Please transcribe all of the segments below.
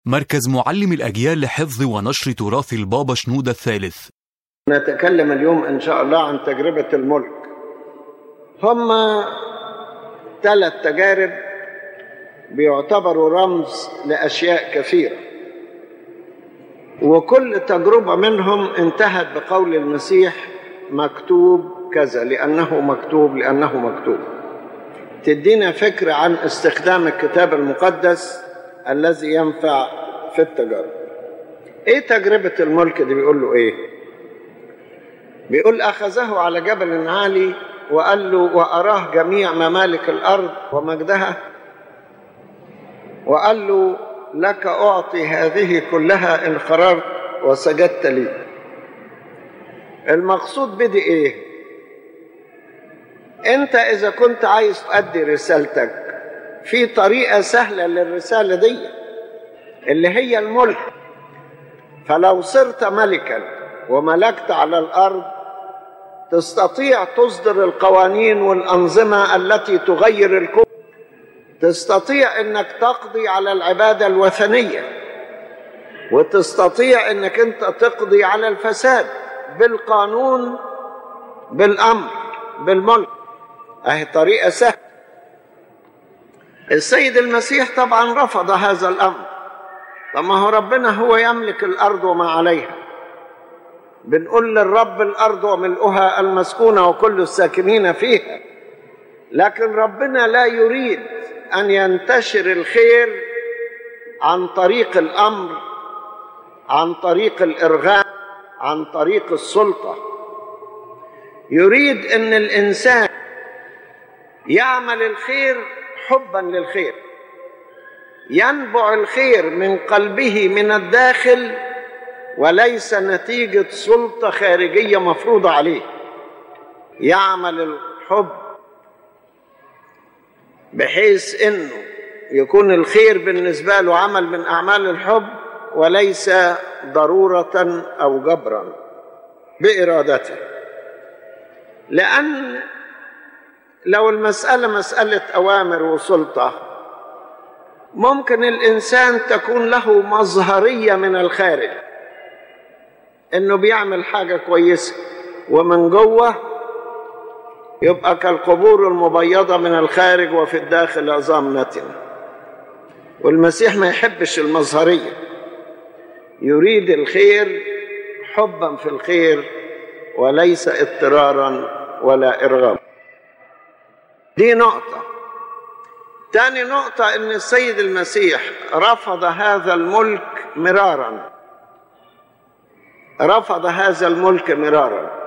مركز معلم الأجيال لحفظ ونشر تراث البابا شنودة الثالث نتكلم اليوم إن شاء الله عن تجربة الملك هما ثلاث تجارب بيعتبروا رمز لأشياء كثيرة وكل تجربة منهم انتهت بقول المسيح مكتوب كذا لأنه مكتوب لأنه مكتوب تدينا فكرة عن استخدام الكتاب المقدس الذي ينفع في التجارب ايه تجربة الملك دي بيقول له ايه بيقول اخذه على جبل عالي وقال له واراه جميع ممالك الارض ومجدها وقال له لك اعطي هذه كلها ان خررت وسجدت لي المقصود بدي ايه انت اذا كنت عايز تؤدي رسالتك في طريقه سهله للرساله دي اللي هي الملك فلو صرت ملكا وملكت على الارض تستطيع تصدر القوانين والانظمه التي تغير الكون تستطيع انك تقضي على العباده الوثنيه وتستطيع انك انت تقضي على الفساد بالقانون بالامر بالملك اهي طريقه سهله السيد المسيح طبعا رفض هذا الامر طب ما هو ربنا هو يملك الارض وما عليها بنقول للرب الارض وملؤها المسكونه وكل الساكنين فيها لكن ربنا لا يريد ان ينتشر الخير عن طريق الامر عن طريق الارغام عن طريق السلطه يريد ان الانسان يعمل الخير حبا للخير ينبع الخير من قلبه من الداخل وليس نتيجه سلطه خارجيه مفروضه عليه يعمل الحب بحيث انه يكون الخير بالنسبه له عمل من اعمال الحب وليس ضروره او جبرا بارادته لان لو المساله مساله اوامر وسلطه ممكن الانسان تكون له مظهريه من الخارج انه بيعمل حاجه كويسه ومن جوه يبقى كالقبور المبيضه من الخارج وفي الداخل عظام نتنه والمسيح ما يحبش المظهريه يريد الخير حبا في الخير وليس اضطرارا ولا ارغام دي نقطه تاني نقطه ان السيد المسيح رفض هذا الملك مرارا رفض هذا الملك مرارا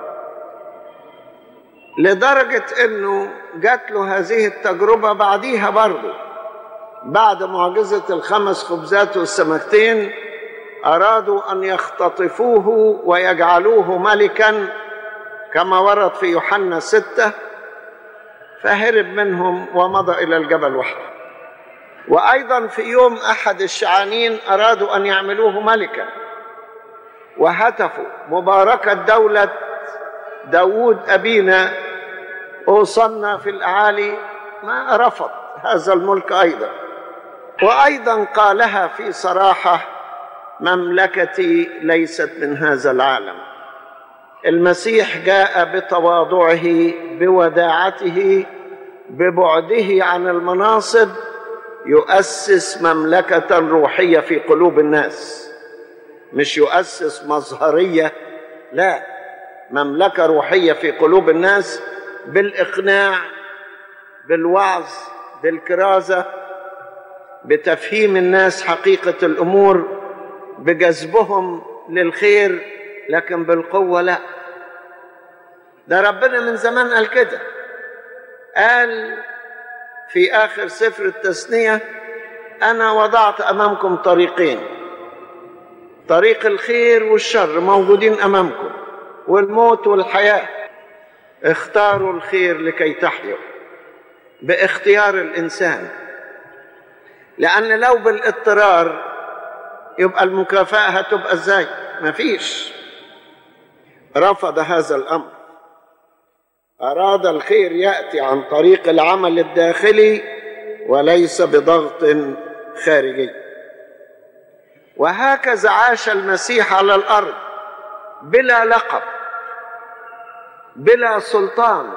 لدرجة انه جات له هذه التجربة بعديها برضه بعد معجزة الخمس خبزات والسمكتين أرادوا أن يختطفوه ويجعلوه ملكا كما ورد في يوحنا ستة فهرب منهم ومضى إلى الجبل وحده وأيضا في يوم أحد الشعانين أرادوا أن يعملوه ملكا وهتفوا مباركة دولة داود أبينا أوصلنا في الأعالي ما رفض هذا الملك أيضا وأيضا قالها في صراحة مملكتي ليست من هذا العالم المسيح جاء بتواضعه بوداعته ببعده عن المناصب يؤسس مملكة روحية في قلوب الناس مش يؤسس مظهرية لا مملكة روحية في قلوب الناس بالإقناع بالوعظ بالكرازة بتفهيم الناس حقيقة الأمور بجذبهم للخير لكن بالقوة لا ده ربنا من زمان قال كده قال في آخر سفر التثنية أنا وضعت أمامكم طريقين طريق الخير والشر موجودين أمامكم والموت والحياة اختاروا الخير لكي تحيوا باختيار الإنسان لأن لو بالاضطرار يبقى المكافأة هتبقى ازاي؟ مفيش رفض هذا الأمر أراد الخير يأتي عن طريق العمل الداخلي وليس بضغط خارجي وهكذا عاش المسيح على الارض بلا لقب بلا سلطان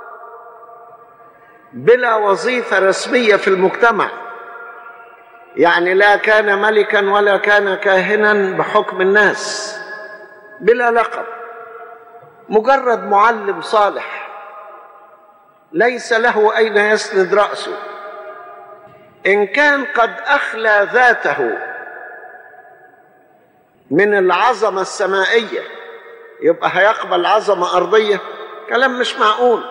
بلا وظيفه رسميه في المجتمع يعني لا كان ملكا ولا كان كاهنا بحكم الناس بلا لقب مجرد معلم صالح ليس له اين يسند راسه ان كان قد اخلى ذاته من العظمه السمائيه يبقى هيقبل عظمه ارضيه كلام مش معقول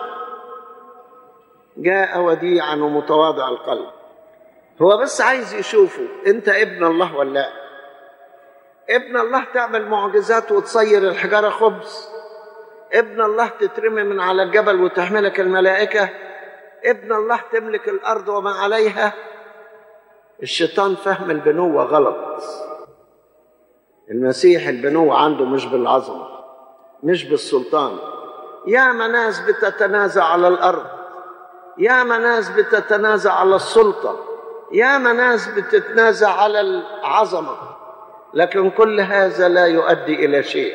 جاء وديعا ومتواضع القلب هو بس عايز يشوفه انت ابن الله ولا لا ابن الله تعمل معجزات وتصير الحجاره خبز ابن الله تترمي من على الجبل وتحملك الملائكه ابن الله تملك الارض وما عليها الشيطان فهم البنوه غلط المسيح البنوه عنده مش بالعظمه مش بالسلطان يا ناس بتتنازع على الارض يا ناس بتتنازع على السلطه يا ناس بتتنازع على العظمه لكن كل هذا لا يؤدي الى شيء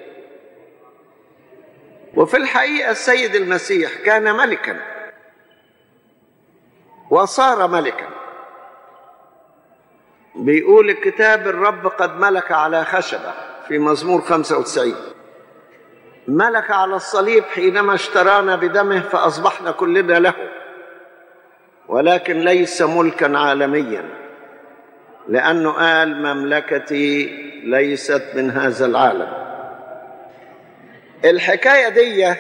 وفي الحقيقه السيد المسيح كان ملكا وصار ملكا بيقول الكتاب الرب قد ملك على خشبه في مزمور 95 ملك على الصليب حينما اشترانا بدمه فاصبحنا كلنا له ولكن ليس ملكا عالميا لانه قال مملكتي ليست من هذا العالم الحكايه دي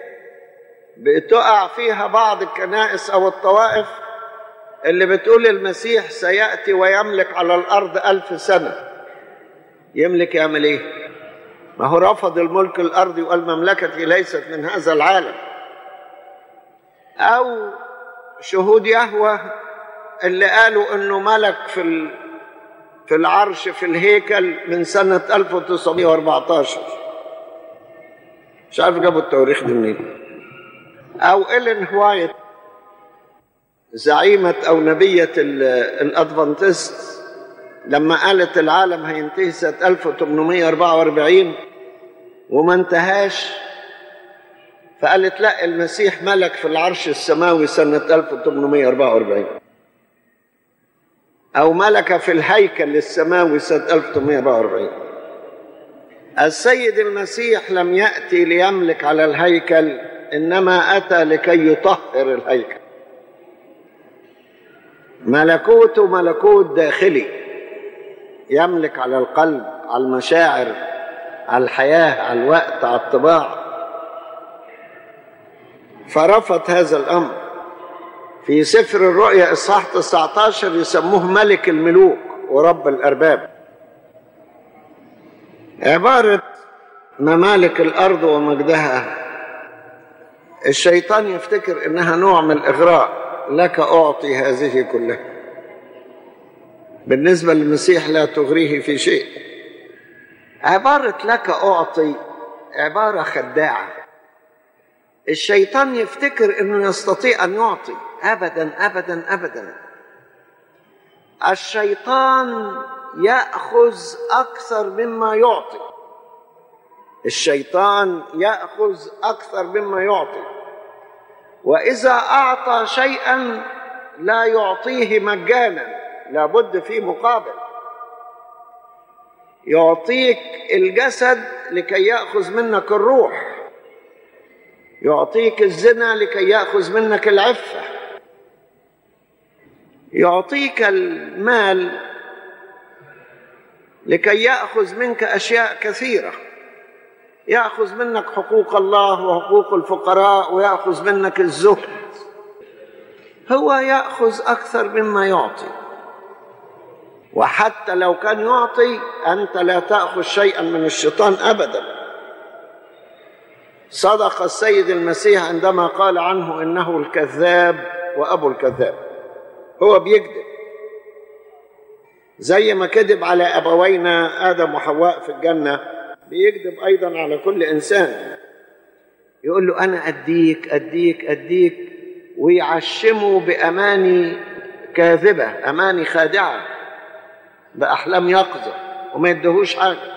بتقع فيها بعض الكنائس او الطوائف اللي بتقول المسيح سياتي ويملك على الارض الف سنه يملك يعمل ايه ما هو رفض الملك الارضي وقال مملكتي ليست من هذا العالم او شهود يهوه اللي قالوا انه ملك في في العرش في الهيكل من سنة 1914 مش عارف جابوا التواريخ دي منين أو إلين هوايت زعيمة أو نبية الأدفانتست لما قالت العالم هينتهي سنة 1844 وما انتهاش فقالت لا المسيح ملك في العرش السماوي سنة 1844 أو ملك في الهيكل السماوي سنة 1844 السيد المسيح لم يأتي ليملك على الهيكل إنما أتى لكي يطهر الهيكل ملكوته ملكوت داخلي يملك على القلب على المشاعر على الحياة على الوقت على الطباع فرفض هذا الأمر في سفر الرؤيا إصحاح 19 يسموه ملك الملوك ورب الأرباب عبارة ممالك الأرض ومجدها الشيطان يفتكر إنها نوع من الإغراء لك أعطي هذه كلها بالنسبة للمسيح لا تغريه في شيء عبارة لك أعطي عبارة خداعة الشيطان يفتكر انه يستطيع ان يعطي ابدا ابدا ابدا الشيطان ياخذ اكثر مما يعطي الشيطان ياخذ اكثر مما يعطي واذا اعطى شيئا لا يعطيه مجانا لابد في مقابل يعطيك الجسد لكي ياخذ منك الروح يعطيك الزنا لكي ياخذ منك العفه يعطيك المال لكي ياخذ منك اشياء كثيره ياخذ منك حقوق الله وحقوق الفقراء وياخذ منك الزهد هو ياخذ اكثر مما يعطي وحتى لو كان يعطي انت لا تاخذ شيئا من الشيطان ابدا صدق السيد المسيح عندما قال عنه انه الكذاب وابو الكذاب هو بيكذب زي ما كذب على ابوينا ادم وحواء في الجنه بيكذب ايضا على كل انسان يقول له انا اديك اديك اديك ويعشمه باماني كاذبه اماني خادعه باحلام يقظه وما يدهوش حاجة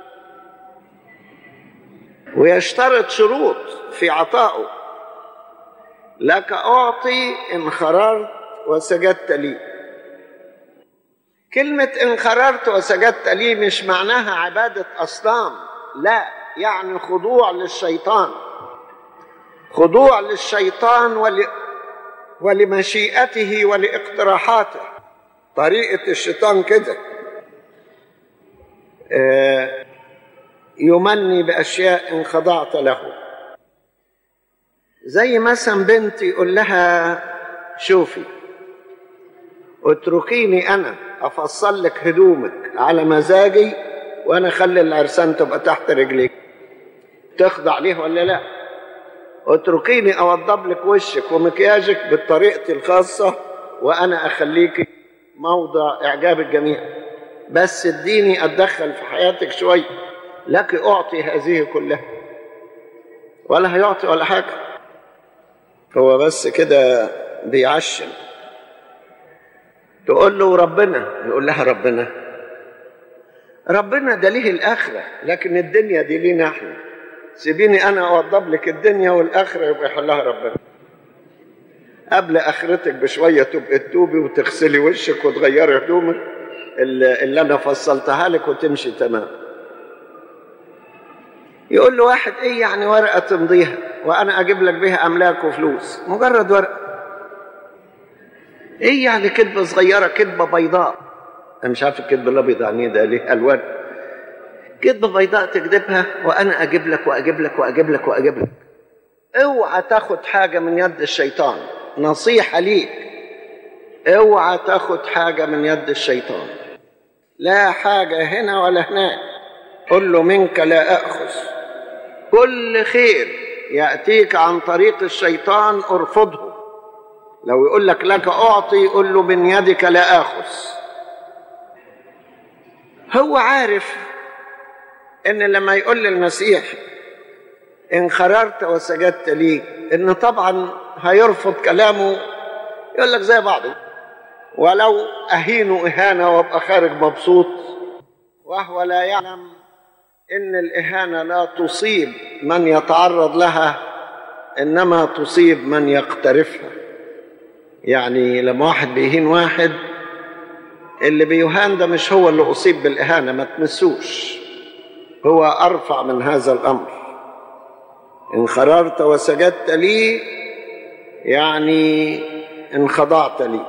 ويشترط شروط في عطائه لك أعطي إن خررت وسجدت لي كلمة إن خررت وسجدت لي مش معناها عبادة أصنام لا يعني خضوع للشيطان خضوع للشيطان ول... ولمشيئته ولاقتراحاته طريقة الشيطان كده آه يمني بأشياء إن خضعت له زي مثلا بنتي يقول لها شوفي اتركيني أنا أفصل لك هدومك على مزاجي وأنا أخلي العرسان تبقى تحت رجليك تخضع ليه ولا لا اتركيني أوضب لك وشك ومكياجك بطريقتي الخاصة وأنا أخليك موضع إعجاب الجميع بس اديني أتدخل في حياتك شوية لك أعطي هذه كلها ولا هيعطي ولا حاجة هو بس كده بيعشم تقول له ربنا يقول لها ربنا ربنا ده ليه الآخرة لكن الدنيا دي لينا احنا سيبيني أنا أوضب لك الدنيا والآخرة يبقى يحلها ربنا قبل آخرتك بشوية تبقى تتوبي وتغسلي وشك وتغيري هدومك اللي اللي أنا فصلتها لك وتمشي تمام يقول له واحد ايه يعني ورقه تمضيها وانا اجيب لك بها املاك وفلوس مجرد ورقه ايه يعني كذبه صغيره كذبه بيضاء انا مش عارف الكذبه الابيض يعني ده ليه الوان كذبه بيضاء تكذبها وانا اجيب لك واجيب لك واجيب لك واجيب لك اوعى تاخد حاجه من يد الشيطان نصيحه ليك اوعى تاخد حاجه من يد الشيطان لا حاجه هنا ولا هناك قل له منك لا اخذ كل خير ياتيك عن طريق الشيطان ارفضه لو يقول لك لك اعطي قل له من يدك لا اخذ هو عارف ان لما يقول للمسيح ان خررت وسجدت لي ان طبعا هيرفض كلامه يقول لك زي بعضه ولو اهينه اهانه وابقى خارج مبسوط وهو لا يعلم ان الاهانه لا تصيب من يتعرض لها انما تصيب من يقترفها يعني لما واحد بيهين واحد اللي بيهان ده مش هو اللي اصيب بالاهانه ما تمسوش هو ارفع من هذا الامر ان خررت وسجدت لي يعني ان خضعت لي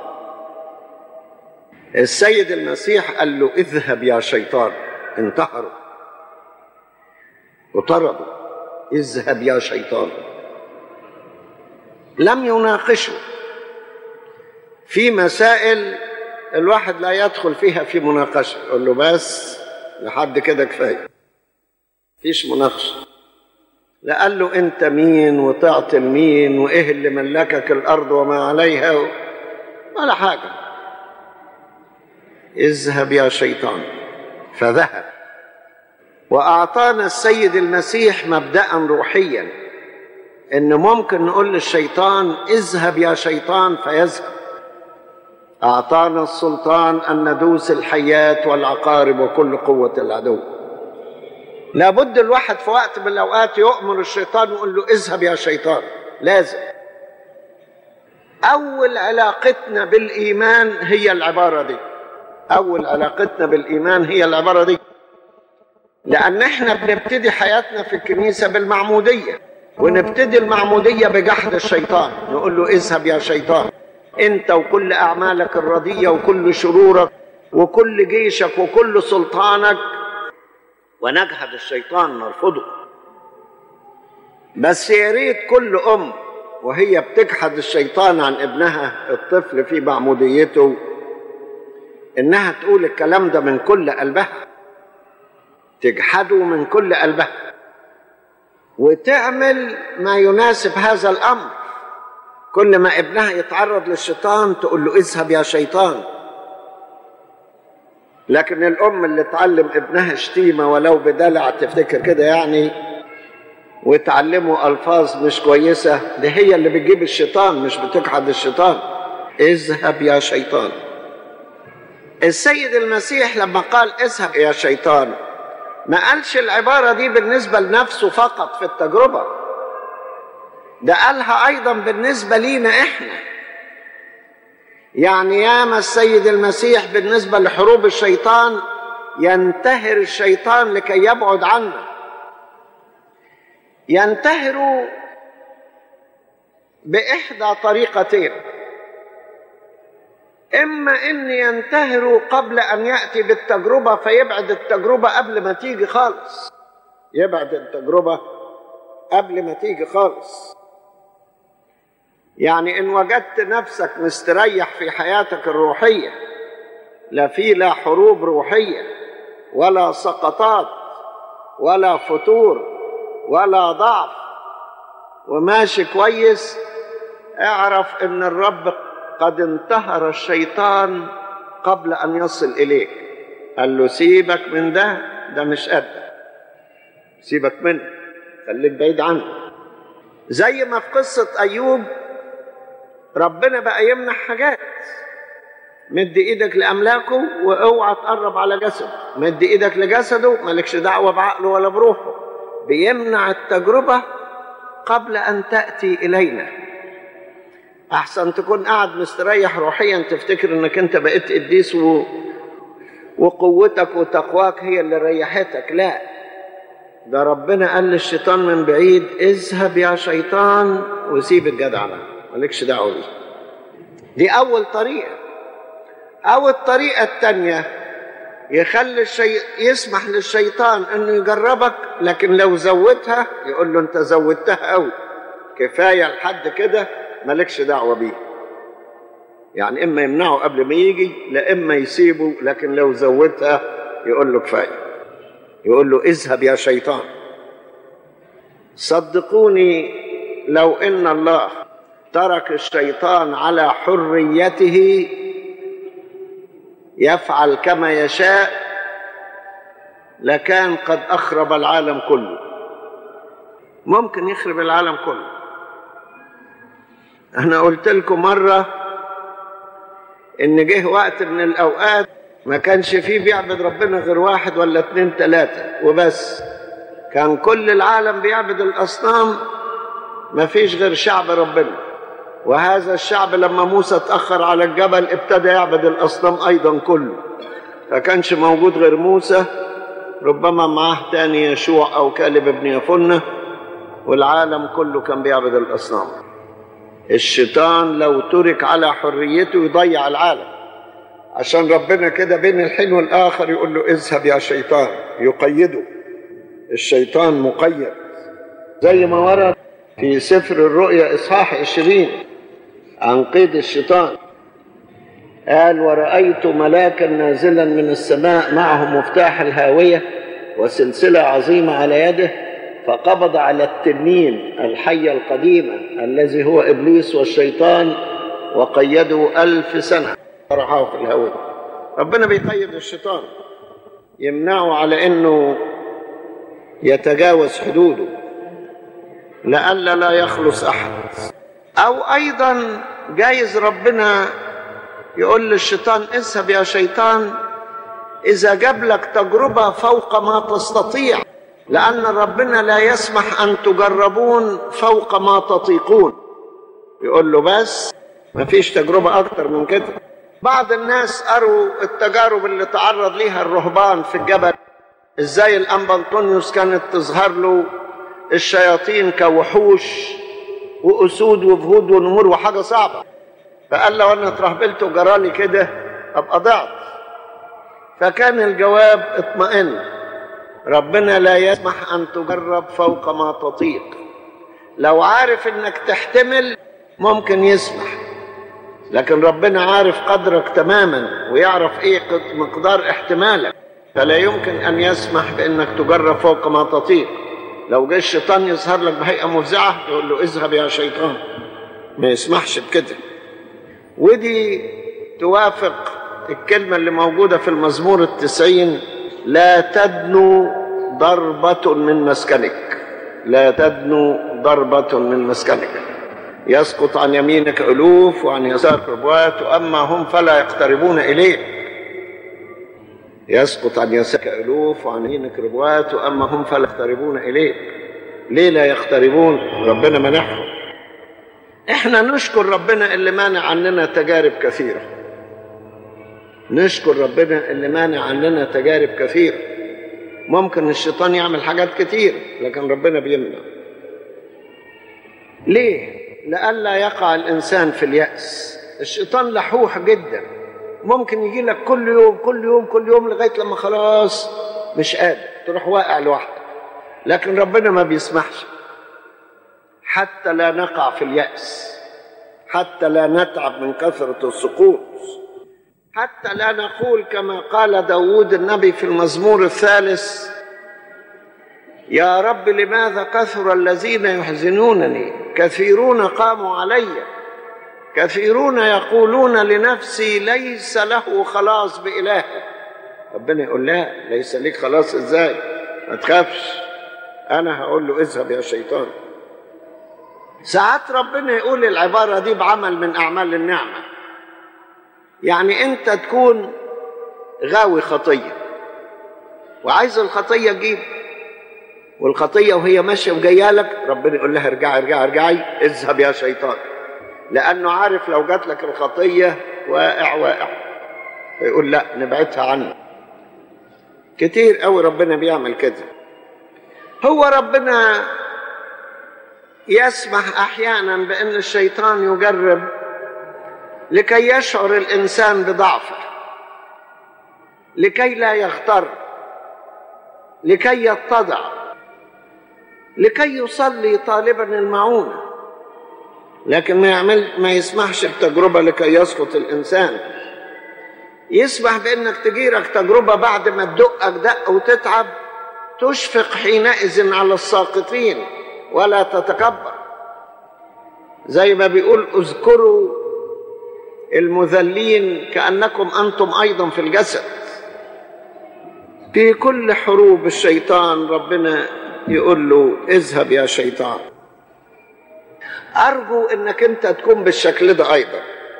السيد المسيح قال له اذهب يا شيطان انتحروا وطردوا اذهب يا شيطان لم يناقشه في مسائل الواحد لا يدخل فيها في مناقشة يقول له بس لحد كده كفاية فيش مناقشة لا قال له انت مين وتعطي مين وايه اللي ملكك الارض وما عليها ولا حاجة اذهب يا شيطان فذهب واعطانا السيد المسيح مبدأ روحيا ان ممكن نقول للشيطان اذهب يا شيطان فيذهب أعطانا السلطان أن ندوس الحيات والعقارب وكل قوة العدو لابد الواحد في وقت من الأوقات يؤمر الشيطان ويقول له اذهب يا شيطان لازم أول علاقتنا بالإيمان هي العبارة دي أول علاقتنا بالإيمان هي العبارة دي لأن احنا بنبتدي حياتنا في الكنيسة بالمعمودية ونبتدي المعمودية بجحد الشيطان نقول له اذهب يا شيطان انت وكل اعمالك الرديه وكل شرورك وكل جيشك وكل سلطانك ونجحد الشيطان نرفضه بس يا ريت كل ام وهي بتجحد الشيطان عن ابنها الطفل في معموديته انها تقول الكلام ده من كل قلبها تجحده من كل قلبها وتعمل ما يناسب هذا الامر كل ما ابنها يتعرض للشيطان تقول له اذهب يا شيطان لكن الام اللي تعلم ابنها شتيمه ولو بدلع تفتكر كده يعني وتعلمه الفاظ مش كويسه دي هي اللي بتجيب الشيطان مش بتجحد الشيطان اذهب يا شيطان السيد المسيح لما قال اذهب يا شيطان ما قالش العبارة دي بالنسبة لنفسه فقط في التجربة ده قالها أيضا بالنسبة لينا إحنا يعني ياما السيد المسيح بالنسبة لحروب الشيطان ينتهر الشيطان لكي يبعد عنا ينتهر بإحدى طريقتين إما أن ينتهر قبل أن يأتي بالتجربة فيبعد التجربة قبل ما تيجي خالص يبعد التجربة قبل ما تيجي خالص يعني إن وجدت نفسك مستريح في حياتك الروحية لا في لا حروب روحية ولا سقطات ولا فتور ولا ضعف وماشي كويس اعرف ان الرب قد انتهر الشيطان قبل ان يصل اليك قال له سيبك من ده ده مش قدك سيبك منه خليك بعيد عنه زي ما في قصة أيوب ربنا بقى يمنع حاجات مد ايدك لأملاكه واوعى تقرب على جسده مد ايدك لجسده مالكش دعوة بعقله ولا بروحه بيمنع التجربة قبل أن تأتي إلينا أحسن تكون قاعد مستريح روحيا تفتكر إنك أنت بقيت قديس و... وقوتك وتقواك هي اللي ريحتك لا ده ربنا قال للشيطان من بعيد اذهب يا شيطان وسيب الجدع ده مالكش دعوه بيه دي اول طريقه او الطريقه الثانيه يخلي الشي... يسمح للشيطان انه يجربك لكن لو زودها يقول له انت زودتها قوي كفايه لحد كده مالكش دعوه بيه يعني اما يمنعه قبل ما يجي لا اما يسيبه لكن لو زودها يقول له كفايه يقول له اذهب يا شيطان صدقوني لو ان الله ترك الشيطان على حريته يفعل كما يشاء لكان قد اخرب العالم كله ممكن يخرب العالم كله انا قلت لكم مره ان جه وقت من الاوقات ما كانش فيه بيعبد ربنا غير واحد ولا اتنين تلاتة وبس كان كل العالم بيعبد الأصنام ما فيش غير شعب ربنا وهذا الشعب لما موسى اتأخر على الجبل ابتدى يعبد الأصنام أيضا كله فكانش موجود غير موسى ربما معاه تاني يشوع أو كالب ابن يفنة والعالم كله كان بيعبد الأصنام الشيطان لو ترك على حريته يضيع العالم عشان ربنا كده بين الحين والآخر يقول له اذهب يا شيطان يقيده الشيطان مقيد زي ما ورد في سفر الرؤيا إصحاح عشرين عن قيد الشيطان قال ورأيت ملاكا نازلا من السماء معه مفتاح الهاوية وسلسلة عظيمة على يده فقبض على التنين الحية القديمة الذي هو إبليس والشيطان وقيده ألف سنة رحاه في الهواء ربنا بيقيد الشيطان يمنعه على انه يتجاوز حدوده لئلا لا يخلص احد او ايضا جايز ربنا يقول للشيطان اذهب يا شيطان اذا جاب لك تجربه فوق ما تستطيع لان ربنا لا يسمح ان تجربون فوق ما تطيقون يقول له بس ما فيش تجربه اكتر من كده بعض الناس قروا التجارب اللي تعرض ليها الرهبان في الجبل ازاي الانبا انطونيوس كانت تظهر له الشياطين كوحوش واسود وفهود ونمور وحاجه صعبه فقال لو انا اترهبلت وجرالي كده ابقى ضعت فكان الجواب اطمئن ربنا لا يسمح ان تجرب فوق ما تطيق لو عارف انك تحتمل ممكن يسمح لكن ربنا عارف قدرك تماما ويعرف ايه مقدار احتمالك فلا يمكن ان يسمح بانك تجرب فوق ما تطيق لو جه الشيطان يظهر لك بهيئه مفزعه يقول له اذهب يا شيطان ما يسمحش بكده ودي توافق الكلمة اللي موجودة في المزمور التسعين لا تدنو ضربة من مسكنك لا تدنو ضربة من مسكنك يسقط عن يمينك ألوف وعن يسارك ربوات وأما هم فلا يقتربون إليه يسقط عن يسارك ألوف وعن يمينك ربوات وأما هم فلا يقتربون إليك ليه لا يقتربون ربنا منعهم احنا نشكر ربنا اللي مانع عننا تجارب كثيرة نشكر ربنا اللي مانع عننا تجارب كثيرة ممكن الشيطان يعمل حاجات كتير لكن ربنا بيمنع ليه لئلا يقع الإنسان في اليأس الشيطان لحوح جدا ممكن يجي لك كل يوم كل يوم كل يوم لغاية لما خلاص مش قادر تروح واقع لوحدك لكن ربنا ما بيسمحش حتى لا نقع في اليأس حتى لا نتعب من كثرة السقوط حتى لا نقول كما قال داود النبي في المزمور الثالث يا رب لماذا كثر الذين يحزنونني كثيرون قاموا علي كثيرون يقولون لنفسي ليس له خلاص بإله ربنا يقول لا ليس ليك خلاص ازاي ما تخافش انا هقول له اذهب يا شيطان ساعات ربنا يقول العبارة دي بعمل من أعمال النعمة يعني أنت تكون غاوي خطية وعايز الخطية تجيب والخطية وهي ماشية وجاية لك ربنا يقول لها ارجعي ارجعي ارجعي اذهب يا شيطان لأنه عارف لو جات لك الخطية واقع واقع فيقول لا نبعدها عنه كتير قوي ربنا بيعمل كده هو ربنا يسمح احيانا بان الشيطان يجرب لكي يشعر الانسان بضعفه لكي لا يغتر لكي يتضع لكي يصلي طالبا المعونه لكن ما يعمل ما يسمحش بتجربه لكي يسقط الانسان يسمح بانك تجيرك تجربه بعد ما تدقك دق وتتعب تشفق حينئذ على الساقطين ولا تتكبر زي ما بيقول اذكروا المذلين كانكم انتم ايضا في الجسد في كل حروب الشيطان ربنا يقول له اذهب يا شيطان ارجو انك انت تكون بالشكل ده ايضا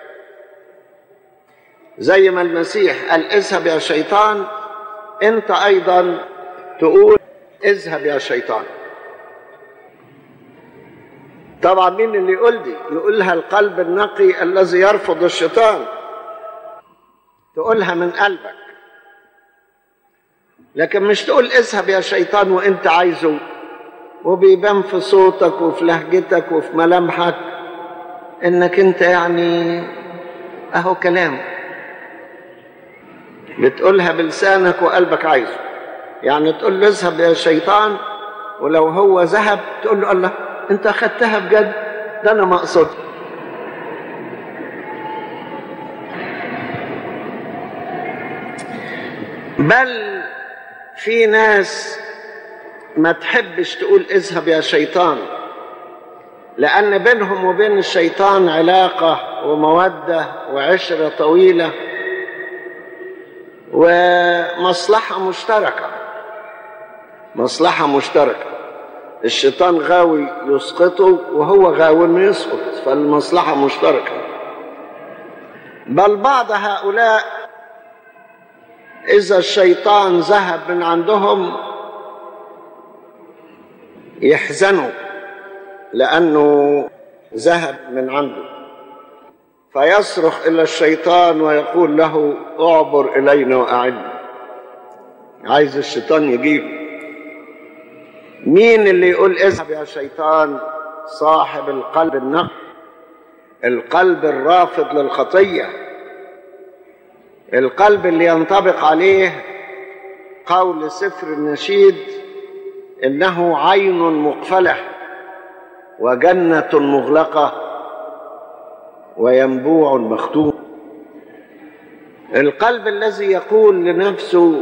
زي ما المسيح قال اذهب يا شيطان انت ايضا تقول اذهب يا شيطان طبعا مين اللي يقول دي يقولها القلب النقي الذي يرفض الشيطان تقولها من قلبك لكن مش تقول اذهب يا شيطان وانت عايزه وبيبان في صوتك وفي لهجتك وفي ملامحك انك انت يعني اهو كلام بتقولها بلسانك وقلبك عايزه يعني تقول له اذهب يا شيطان ولو هو ذهب تقول له الله انت اخدتها بجد ده انا ما اقصد بل في ناس ما تحبش تقول اذهب يا شيطان لان بينهم وبين الشيطان علاقه وموده وعشره طويله ومصلحه مشتركه مصلحه مشتركه الشيطان غاوي يسقطه وهو غاوي انه يسقط فالمصلحه مشتركه بل بعض هؤلاء اذا الشيطان ذهب من عندهم يحزنوا لانه ذهب من عنده فيصرخ الى الشيطان ويقول له اعبر الينا واعنا عايز الشيطان يجيبه مين اللي يقول اذهب يا شيطان صاحب القلب النقي القلب الرافض للخطيه القلب اللي ينطبق عليه قول سفر النشيد انه عين مقفله وجنه مغلقه وينبوع مختوم القلب الذي يقول لنفسه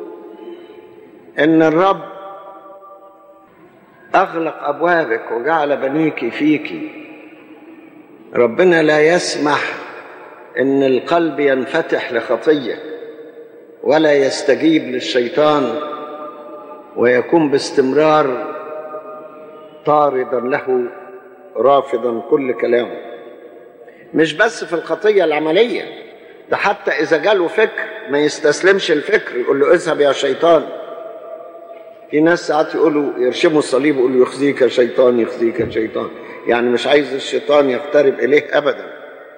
ان الرب اغلق ابوابك وجعل بنيك فيك ربنا لا يسمح ان القلب ينفتح لخطيه ولا يستجيب للشيطان ويكون باستمرار طاردا له رافضا كل كلامه مش بس في الخطيه العمليه ده حتى اذا جاله فكر ما يستسلمش الفكر يقول له اذهب يا شيطان في ناس ساعات يقولوا يرشموا الصليب يقولوا يخزيك يا شيطان يخزيك يا شيطان يعني مش عايز الشيطان يقترب اليه ابدا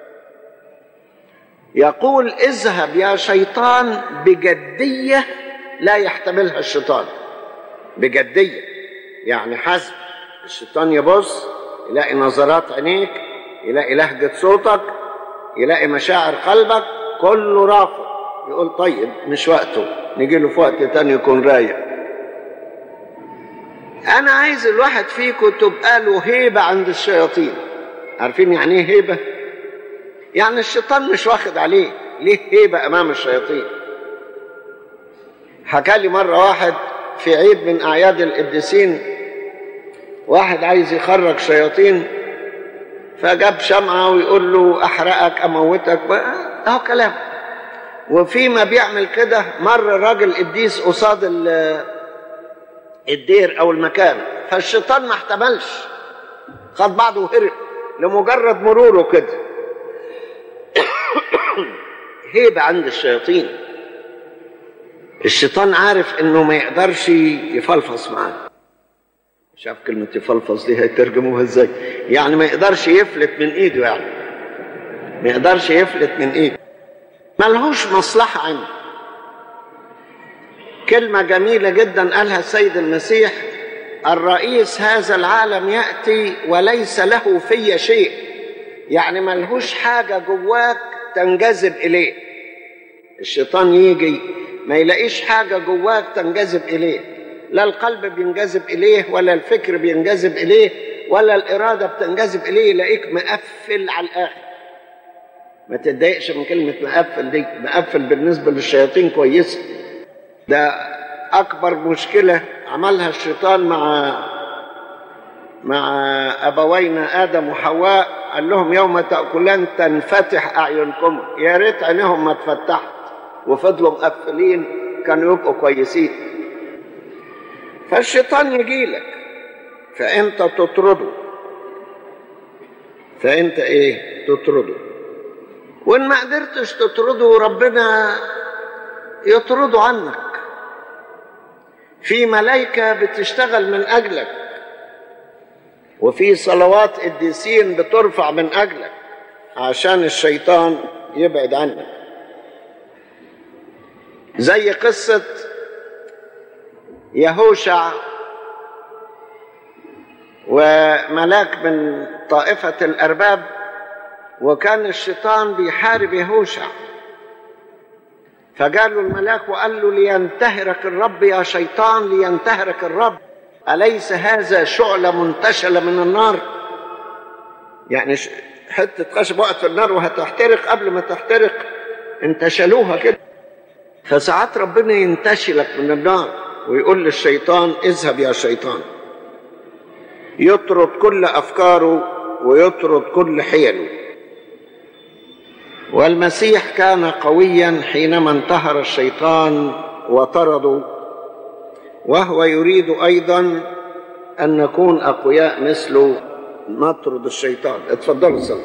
يقول اذهب يا شيطان بجديه لا يحتملها الشيطان بجديه يعني حزم الشيطان يبص يلاقي نظرات عينيك يلاقي لهجه صوتك يلاقي مشاعر قلبك كله رافض يقول طيب مش وقته نجي له في وقت تاني يكون رايق انا عايز الواحد فيكم تبقى له هيبه عند الشياطين عارفين يعني ايه هيبه يعني الشيطان مش واخد عليه ليه هيبه امام الشياطين حكى لي مره واحد في عيد من اعياد القديسين واحد عايز يخرج شياطين فجاب شمعة ويقول له أحرقك أموتك أهو كلام وفيما بيعمل كده مر راجل قديس قصاد الدير أو المكان فالشيطان ما احتملش خد بعضه وهرب لمجرد مروره كده هيبة عند الشياطين الشيطان عارف انه ما يقدرش يفلفص معاه شاف كلمة يفلفص دي هيترجموها ازاي يعني ما يقدرش يفلت من ايده يعني ما يقدرش يفلت من ايده ملهوش مصلحة عنده كلمة جميلة جدا قالها السيد المسيح الرئيس هذا العالم يأتي وليس له في شيء يعني ملهوش حاجة جواك تنجذب إليه الشيطان يجي ما يلاقيش حاجة جواك تنجذب إليه لا القلب بينجذب إليه ولا الفكر بينجذب إليه ولا الإرادة بتنجذب إليه يلاقيك مقفل على الآخر ما تتضايقش من كلمة مقفل دي مقفل بالنسبة للشياطين كويسة ده أكبر مشكلة عملها الشيطان مع مع أبوينا آدم وحواء قال لهم يوم تأكلان تنفتح أعينكم يا ريت عينيهم ما اتفتحت وفضلوا مقفلين كانوا يبقوا كويسين فالشيطان يجي لك فانت تطرده فانت ايه تطرده وان ما قدرتش تطرده ربنا يطرده عنك في ملائكة بتشتغل من أجلك وفي صلوات قديسين بترفع من أجلك عشان الشيطان يبعد عنك زي قصة يهوشع وملاك من طائفة الأرباب وكان الشيطان بيحارب يهوشع فقال له الملاك وقال له لينتهرك الرب يا شيطان لينتهرك الرب أليس هذا شعلة منتشلة من النار يعني حتة خشب وقت في النار وهتحترق قبل ما تحترق انتشلوها كده فساعات ربنا ينتشلك من النار ويقول للشيطان اذهب يا شيطان يطرد كل افكاره ويطرد كل حيله والمسيح كان قويا حينما انتهر الشيطان وطرده وهو يريد ايضا ان نكون اقوياء مثله نطرد الشيطان اتفضلوا صلوا